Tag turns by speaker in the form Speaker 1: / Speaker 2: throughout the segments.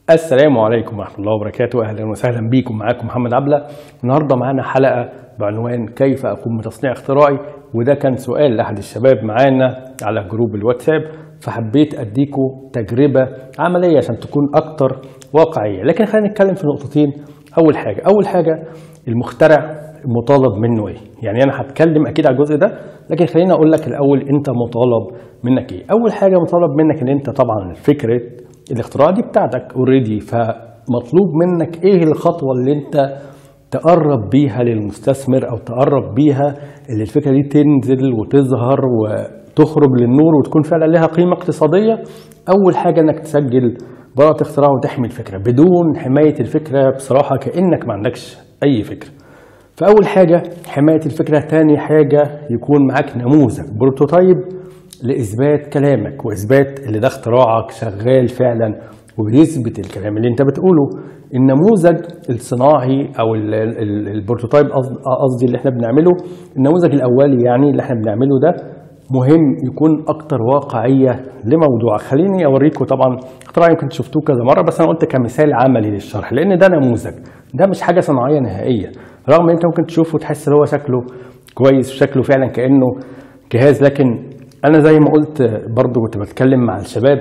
Speaker 1: السلام عليكم ورحمة الله وبركاته أهلا وسهلا بيكم معاكم محمد عبلة النهاردة معانا حلقة بعنوان كيف أقوم بتصنيع اختراعي وده كان سؤال لأحد الشباب معانا على جروب الواتساب فحبيت أديكم تجربة عملية عشان تكون أكتر واقعية لكن خلينا نتكلم في نقطتين أول حاجة أول حاجة المخترع مطالب منه ايه يعني انا هتكلم اكيد على الجزء ده لكن خليني اقول لك الاول انت مطالب منك ايه اول حاجه مطالب منك ان انت طبعا فكره الاختراع دي بتاعتك اوريدي فمطلوب منك ايه الخطوه اللي انت تقرب بيها للمستثمر او تقرب بيها اللي الفكره دي تنزل وتظهر وتخرج للنور وتكون فعلا لها قيمه اقتصاديه اول حاجه انك تسجل براءه اختراع وتحمي الفكره بدون حمايه الفكره بصراحه كانك ما عندكش اي فكره فأول حاجة حماية الفكرة تاني حاجة يكون معاك نموذج بروتوتايب لإثبات كلامك وإثبات اللي ده اختراعك شغال فعلا وبيثبت الكلام اللي انت بتقوله النموذج الصناعي او ال- ال- البروتوتايب قصد- قصدي اللي احنا بنعمله النموذج الاولي يعني اللي احنا بنعمله ده مهم يكون اكتر واقعيه لموضوعك خليني اوريكم طبعا اختراع يمكن شفتوه كذا مره بس انا قلت كمثال عملي للشرح لان ده نموذج ده مش حاجه صناعيه نهائيه رغم ان انت ممكن تشوفه وتحس ان هو شكله كويس وشكله فعلا كانه جهاز لكن انا زي ما قلت برضو كنت بتكلم مع الشباب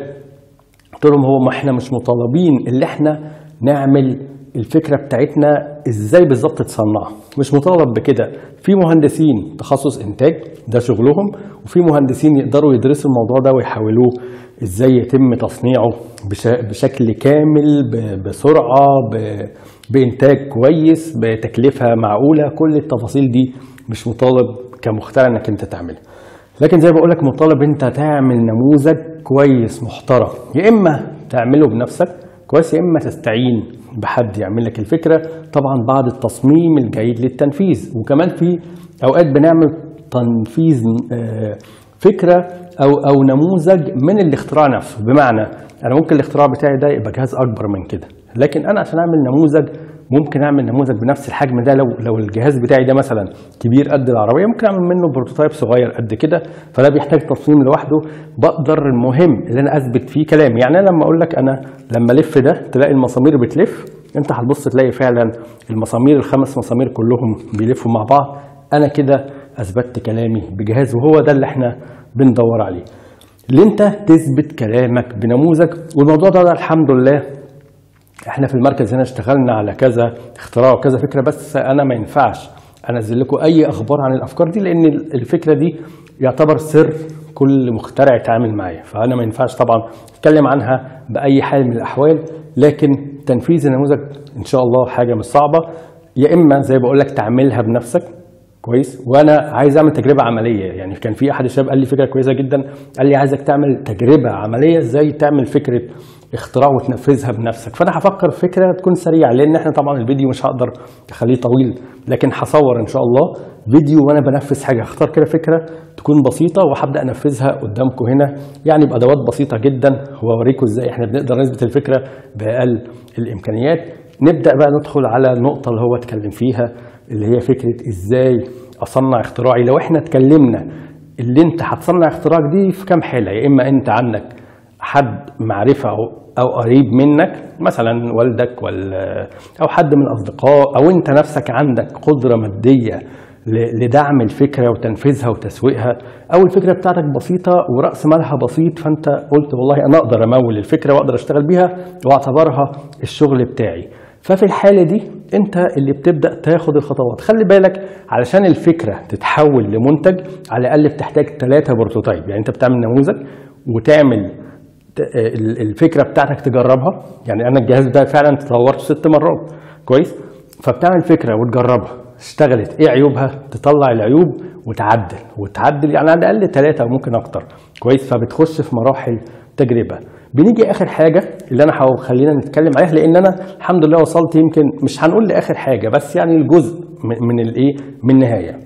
Speaker 1: قلت لهم هو ما احنا مش مطالبين اللي احنا نعمل الفكره بتاعتنا ازاي بالظبط تصنع مش مطالب بكده في مهندسين تخصص انتاج ده شغلهم وفي مهندسين يقدروا يدرسوا الموضوع ده ويحاولوه ازاي يتم تصنيعه بش- بشكل كامل ب- بسرعه ب- بانتاج كويس بتكلفه معقوله كل التفاصيل دي مش مطالب كمخترع انك انت تعملها لكن زي ما بقول لك مطالب انت تعمل نموذج كويس محترم يا اما تعمله بنفسك كويس يا اما تستعين بحد يعمل لك الفكره طبعا بعد التصميم الجيد للتنفيذ وكمان في اوقات بنعمل تنفيذ آه، فكره او او نموذج من الاختراع نفسه بمعنى انا ممكن الاختراع بتاعي ده يبقى جهاز اكبر من كده لكن انا عشان اعمل نموذج ممكن اعمل نموذج بنفس الحجم ده لو لو الجهاز بتاعي ده مثلا كبير قد العربيه ممكن اعمل منه بروتوتايب صغير قد كده فده بيحتاج تصميم لوحده بقدر المهم اللي انا اثبت فيه كلام يعني انا لما اقول لك انا لما الف ده تلاقي المسامير بتلف انت هتبص تلاقي فعلا المسامير الخمس مسامير كلهم بيلفوا مع بعض انا كده اثبتت كلامي بجهاز وهو ده اللي احنا بندور عليه اللي انت تثبت كلامك بنموذج والموضوع ده, ده الحمد لله احنا في المركز هنا اشتغلنا على كذا اختراع وكذا فكره بس انا ما ينفعش انزل لكم اي اخبار عن الافكار دي لان الفكره دي يعتبر سر كل مخترع يتعامل معايا فانا ما ينفعش طبعا اتكلم عنها باي حال من الاحوال لكن تنفيذ النموذج ان شاء الله حاجه مش صعبه يا اما زي بقول لك تعملها بنفسك كويس وانا عايز اعمل تجربه عمليه يعني كان في احد الشباب قال لي فكره كويسه جدا قال لي عايزك تعمل تجربه عمليه ازاي تعمل فكره اختراع وتنفذها بنفسك فانا هفكر في فكره تكون سريعه لان احنا طبعا الفيديو مش هقدر اخليه طويل لكن هصور ان شاء الله فيديو وانا بنفذ حاجه هختار كده فكره تكون بسيطه وهبدا انفذها قدامكم هنا يعني بادوات بسيطه جدا واوريكم ازاي احنا بنقدر نثبت الفكره باقل الامكانيات نبدا بقى ندخل على النقطه اللي هو اتكلم فيها اللي هي فكره ازاي اصنع اختراعي لو احنا اتكلمنا اللي انت هتصنع اختراعك دي في كام حاله يا اما انت عندك حد معرفه او او قريب منك مثلا والدك ولا او حد من الاصدقاء او انت نفسك عندك قدره ماديه ل- لدعم الفكره وتنفيذها وتسويقها او الفكره بتاعتك بسيطه وراس مالها بسيط فانت قلت والله انا اقدر امول الفكره واقدر اشتغل بيها واعتبرها الشغل بتاعي ففي الحاله دي انت اللي بتبدا تاخد الخطوات خلي بالك علشان الفكره تتحول لمنتج على الاقل بتحتاج ثلاثه بروتوتايب يعني انت بتعمل نموذج وتعمل ت- ال- الفكره بتاعتك تجربها يعني انا الجهاز ده فعلا تطورته ست مرات كويس فبتعمل فكره وتجربها اشتغلت ايه عيوبها تطلع العيوب وتعدل وتعدل يعني على الاقل ثلاثه وممكن اكتر كويس فبتخش في مراحل تجربه بنيجي اخر حاجه اللي انا هحاول- خلينا نتكلم عليها لان انا الحمد لله وصلت يمكن مش هنقول لاخر حاجه بس يعني الجزء من من الايه من النهايه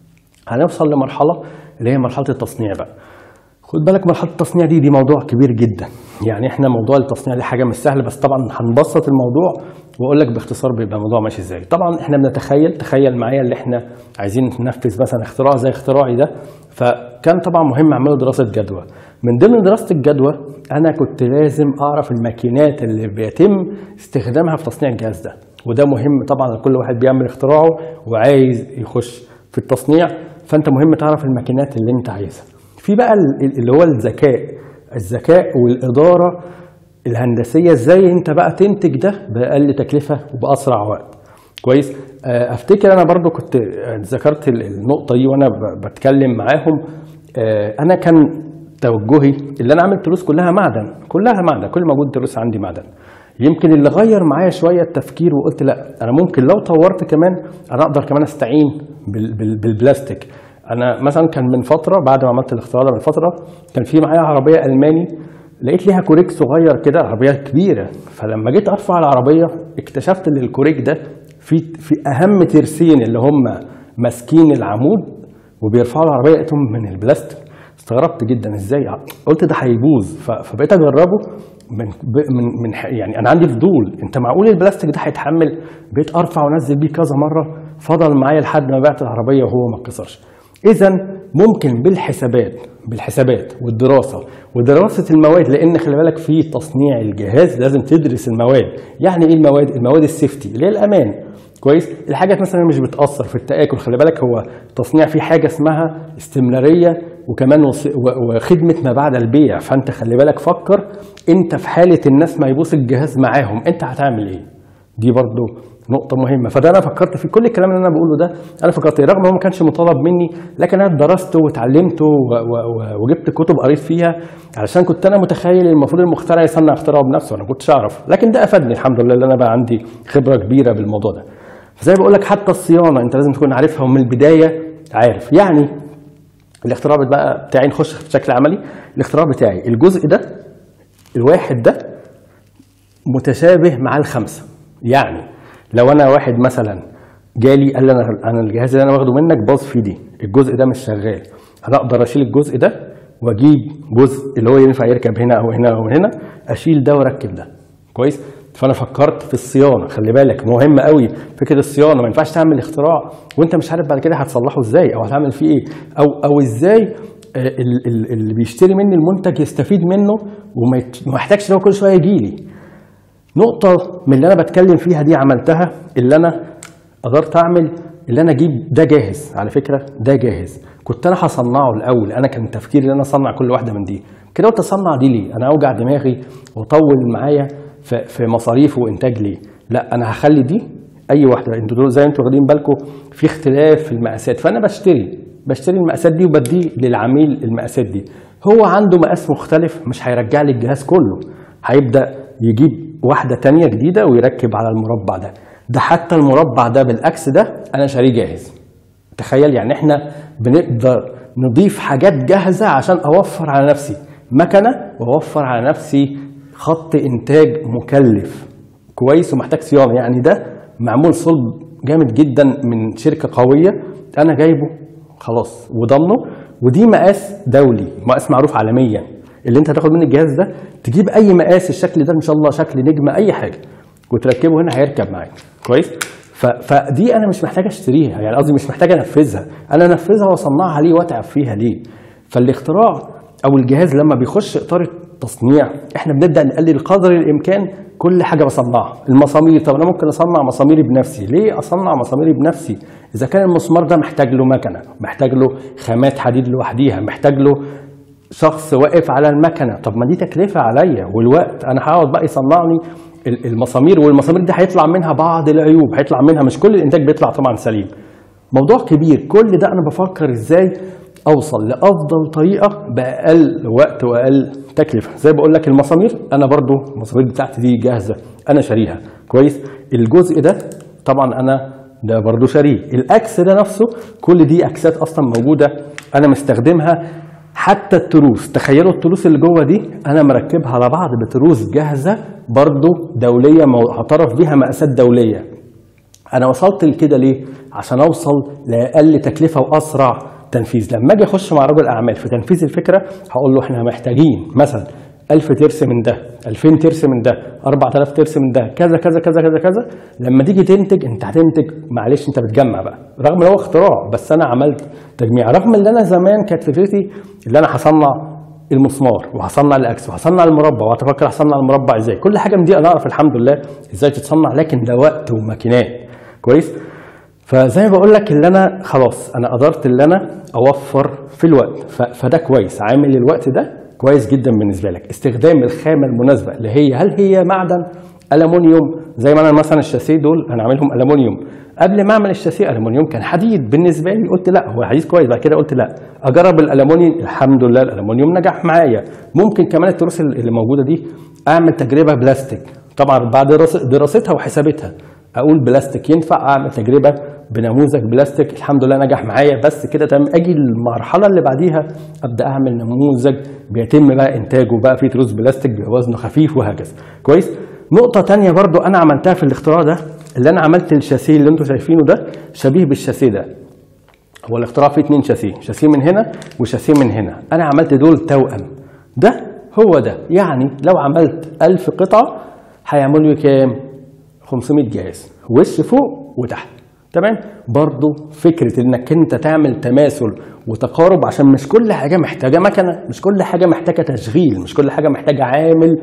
Speaker 1: هنوصل لمرحله اللي هي مرحله التصنيع بقى خد بالك مرحله التصنيع دي دي موضوع كبير جدا يعني احنا موضوع التصنيع دي حاجه مش سهله بس طبعا هنبسط الموضوع واقول لك باختصار بيبقى الموضوع ماشي ازاي طبعا احنا بنتخيل تخيل معايا اللي احنا عايزين ننفذ مثلا اختراع زي اختراعي ده فكان طبعا مهم اعمله دراسه جدوى من ضمن دراسه الجدوى انا كنت لازم اعرف الماكينات اللي بيتم استخدامها في تصنيع الجهاز ده وده مهم طبعا لكل واحد بيعمل اختراعه وعايز يخش في التصنيع فانت مهم تعرف الماكينات اللي انت عايزها في بقى ال- اللي هو الذكاء الذكاء والاداره الهندسيه ازاي انت بقى تنتج ده باقل تكلفه وباسرع وقت كويس آه، افتكر انا برضو كنت آه، ذكرت ال- النقطه دي وانا ب- بتكلم معاهم آه، انا كان توجهي اللي انا عامل دروس كلها معدن كلها معدن كل موجود دروس عندي معدن يمكن اللي غير معايا شويه التفكير وقلت لا انا ممكن لو طورت كمان انا اقدر كمان استعين بال- بال- بالبلاستيك انا مثلا كان من فتره بعد ما عملت الاختراع ده من فتره كان في معايا عربيه الماني لقيت ليها كوريك صغير كده عربيه كبيره فلما جيت ارفع العربيه اكتشفت ان الكوريك ده في في اهم ترسين اللي هم ماسكين العمود وبيرفعوا العربيه لقيتهم من البلاستيك استغربت جدا ازاي قلت ده هيبوظ ف- فبقيت اجربه من ب- من من ح- يعني انا عندي فضول انت معقول البلاستيك ده هيتحمل بقيت ارفع وانزل بيه كذا مره فضل معايا لحد ما بعت العربيه وهو ما اتكسرش اذا ممكن بالحسابات بالحسابات والدراسه ودراسه المواد لان خلي بالك في تصنيع الجهاز لازم تدرس المواد يعني ايه المواد المواد السيفتي اللي هي الامان كويس الحاجات مثلا مش بتاثر في التاكل خلي بالك هو تصنيع فيه حاجه اسمها استمراريه وكمان وص- و- وخدمه ما بعد البيع فانت خلي بالك فكر انت في حاله الناس ما يبوظ الجهاز معاهم انت هتعمل ايه دي برضو نقطة مهمة فده أنا فكرت في كل الكلام اللي أنا بقوله ده أنا فكرت رغم إن هو ما كانش مطالب مني لكن أنا درسته واتعلمته و- و- و- وجبت كتب قريت فيها علشان كنت أنا متخيل المفروض المخترع يصنع اختراعه بنفسه أنا ما كنتش أعرف لكن ده أفادني الحمد لله إن أنا بقى عندي خبرة كبيرة بالموضوع ده فزي ما بقول لك حتى الصيانة أنت لازم تكون عارفها ومن البداية عارف يعني الاختراع بقى بتاعي نخش بشكل عملي الاختراع بتاعي الجزء ده الواحد ده متشابه مع الخمسه يعني لو انا واحد مثلا جالي قال لي انا انا الجهاز اللي انا واخده منك باظ فيه دي الجزء ده مش شغال انا اقدر اشيل الجزء ده واجيب جزء اللي هو ينفع يركب هنا او هنا او هنا اشيل ده واركب ده كويس فانا فكرت في الصيانه خلي بالك مهم قوي فكره الصيانه ما ينفعش تعمل اختراع وانت مش عارف بعد كده هتصلحه ازاي او هتعمل فيه ايه او او ازاي آه، ال- ال- اللي بيشتري مني المنتج يستفيد منه وما يت- ما يحتاجش ان هو كل شويه يجي لي نقطة من اللي أنا بتكلم فيها دي عملتها اللي أنا قدرت أعمل اللي أنا أجيب ده جاهز على فكرة ده جاهز كنت أنا هصنعه الأول أنا كان تفكيري إن أنا أصنع كل واحدة من دي كده قلت أصنع دي ليه؟ أنا أوجع دماغي وأطول معايا في, في مصاريف وإنتاج ليه؟ لا أنا هخلي دي أي واحدة أنتوا دول زي ما أنتوا واخدين بالكم في اختلاف في المقاسات فأنا بشتري بشتري المقاسات دي وبديه للعميل المقاسات دي هو عنده مقاس مختلف مش هيرجع لي الجهاز كله هيبدأ يجيب واحدة تانية جديدة ويركب على المربع ده ده حتى المربع ده بالعكس ده أنا شاريه جاهز تخيل يعني احنا بنقدر نضيف حاجات جاهزة عشان أوفر على نفسي مكنة وأوفر على نفسي خط إنتاج مكلف كويس ومحتاج صيانة يعني ده معمول صلب جامد جدا من شركة قوية أنا جايبه خلاص وضمنه ودي مقاس دولي مقاس معروف عالميا اللي انت هتاخد منه الجهاز ده تجيب اي مقاس الشكل ده ان شاء الله شكل نجمه اي حاجه وتركبه هنا هيركب معاك كويس ف... فدي انا مش محتاج اشتريها يعني قصدي مش محتاج انفذها انا انفذها واصنعها ليه واتعب فيها ليه فالاختراع او الجهاز لما بيخش اطار التصنيع احنا بنبدا نقلل قدر الامكان كل حاجه بصنعها المسامير طب انا ممكن اصنع مساميري بنفسي ليه اصنع مساميري بنفسي اذا كان المسمار ده محتاج له مكنه محتاج له خامات حديد لوحديها محتاج له شخص واقف على المكنه طب ما دي تكلفه عليا والوقت انا هقعد بقى يصنعني ال- المسامير والمسامير دي هيطلع منها بعض العيوب هيطلع منها مش كل الانتاج بيطلع طبعا سليم موضوع كبير كل ده انا بفكر ازاي اوصل لافضل طريقه باقل وقت واقل تكلفه زي بقول لك المسامير انا برضو المسامير بتاعتي دي جاهزه انا شاريها كويس الجزء ده طبعا انا ده برضو شاريه الاكس ده نفسه كل دي اكسات اصلا موجوده انا مستخدمها حتى التروس تخيلوا التروس اللي جوه دي انا مركبها على بعض بتروس جاهزه برضو دوليه معترف بيها مقاسات دوليه انا وصلت لكده ليه عشان اوصل لاقل تكلفه واسرع تنفيذ لما اجي اخش مع رجل اعمال في تنفيذ الفكره هقول له احنا محتاجين مثلا 1000 ترس من ده 2000 ترس من ده 4000 ترس من ده كذا كذا كذا كذا كذا لما تيجي تنتج انت هتنتج معلش انت بتجمع بقى رغم ان هو اختراع بس انا عملت تجميع رغم ان انا زمان كانت فكرتي اللي انا هصنع المسمار وهصنع الاكس وهصنع المربع وهتفكر هصنع المربع ازاي كل حاجه من دي انا اعرف الحمد لله ازاي تتصنع لكن ده وقت وماكينات كويس فزي ما بقول لك اللي انا خلاص انا قدرت اللي انا اوفر في الوقت ف- فده كويس عامل الوقت ده كويس جدا بالنسبه لك استخدام الخامه المناسبه اللي هي هل هي معدن الومنيوم زي ما انا مثلا الشاسيه دول انا عاملهم الومنيوم قبل ما اعمل الشاسيه الومنيوم كان حديد بالنسبه لي قلت لا هو حديد كويس بعد كده قلت لا اجرب الالومنيوم الحمد لله الالومنيوم نجح معايا ممكن كمان التروس اللي موجوده دي اعمل تجربه بلاستيك طبعا بعد درس- دراستها وحسابتها اقول بلاستيك ينفع اعمل تجربه بنموذج بلاستيك الحمد لله نجح معايا بس كده تمام اجي المرحله اللي بعديها ابدا اعمل نموذج بيتم بقى انتاجه بقى في تروس بلاستيك بيبقى وزنه خفيف وهكذا كويس نقطه تانية برضو انا عملتها في الاختراع ده اللي انا عملت الشاسيه اللي انتم شايفينه ده شبيه بالشاسيه ده هو الاختراع فيه اتنين شاسيه شاسيه من هنا وشاسيه من هنا انا عملت دول توأم ده هو ده يعني لو عملت ألف قطعة هيعملوا لي كام 500 جهاز وش فوق وتحت تمام برضو فكرة انك انت تعمل تماثل وتقارب عشان مش كل حاجة محتاجة مكنة مش كل حاجة محتاجة تشغيل مش كل حاجة محتاجة عامل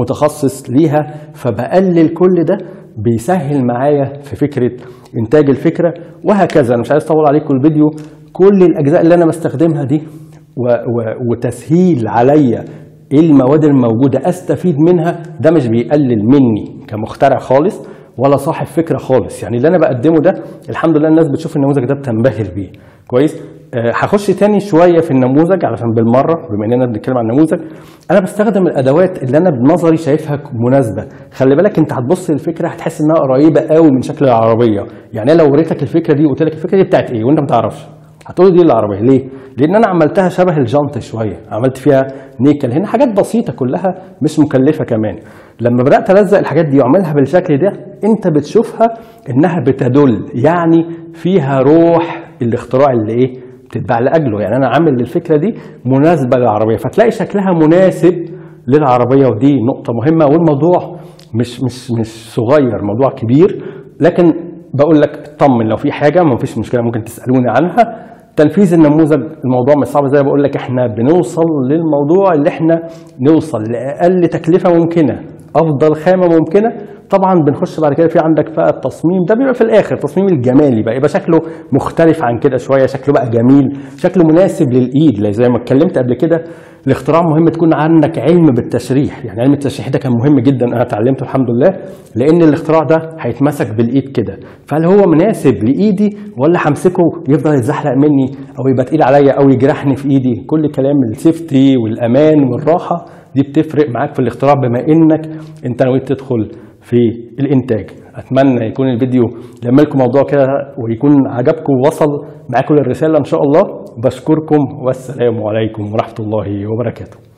Speaker 1: متخصص ليها فبقلل كل ده بيسهل معايا في فكرة انتاج الفكرة وهكذا انا مش عايز اطول عليكم الفيديو كل الاجزاء اللي انا بستخدمها دي و و وتسهيل عليا ايه المواد الموجوده استفيد منها ده مش بيقلل مني كمخترع خالص ولا صاحب فكره خالص يعني اللي انا بقدمه ده الحمد لله الناس بتشوف النموذج ده بتنبهر بيه كويس آه، هخش تاني شويه في النموذج علشان بالمره بما اننا بنتكلم عن النموذج انا بستخدم الادوات اللي انا بنظري شايفها مناسبه خلي بالك انت هتبص للفكره هتحس انها قريبه قوي من شكل العربيه يعني انا لو وريتك الفكره دي وقلت لك الفكره دي بتاعت ايه وانت ما تعرفش هتقول دي العربيه ليه؟ لان انا عملتها شبه الجنط شويه عملت فيها نيكل هنا حاجات بسيطه كلها مش مكلفه كمان لما بدات الزق الحاجات دي واعملها بالشكل ده انت بتشوفها انها بتدل يعني فيها روح الاختراع اللي ايه بتتباع لاجله يعني انا عامل الفكره دي مناسبه للعربيه فتلاقي شكلها مناسب للعربيه ودي نقطه مهمه والموضوع مش مش مش صغير موضوع كبير لكن بقول لك اطمن لو في حاجه ما فيش مشكله ممكن تسالوني عنها تنفيذ النموذج الموضوع مش صعب زي ما بقول لك احنا بنوصل للموضوع اللي احنا نوصل لاقل تكلفه ممكنه افضل خامه ممكنه طبعا بنخش بعد كده في عندك بقى التصميم ده بيبقى في الاخر التصميم الجمالي بقى يبقى شكله مختلف عن كده شويه شكله بقى جميل شكله مناسب للايد زي ما اتكلمت قبل كده الاختراع مهم تكون عندك علم بالتشريح يعني علم التشريح ده كان مهم جدا انا اتعلمته الحمد لله لان الاختراع ده هيتمسك بالايد كده فهل هو مناسب لايدي ولا همسكه يفضل يتزحلق مني او يبقى تقيل عليا او يجرحني في ايدي كل كلام السيفتي والامان والراحه دي بتفرق معاك في الاختراع بما انك انت نويت تدخل في الانتاج اتمنى يكون الفيديو لما لكم موضوع كده ويكون عجبكم ووصل معاكم الرساله ان شاء الله بشكركم والسلام عليكم ورحمه الله وبركاته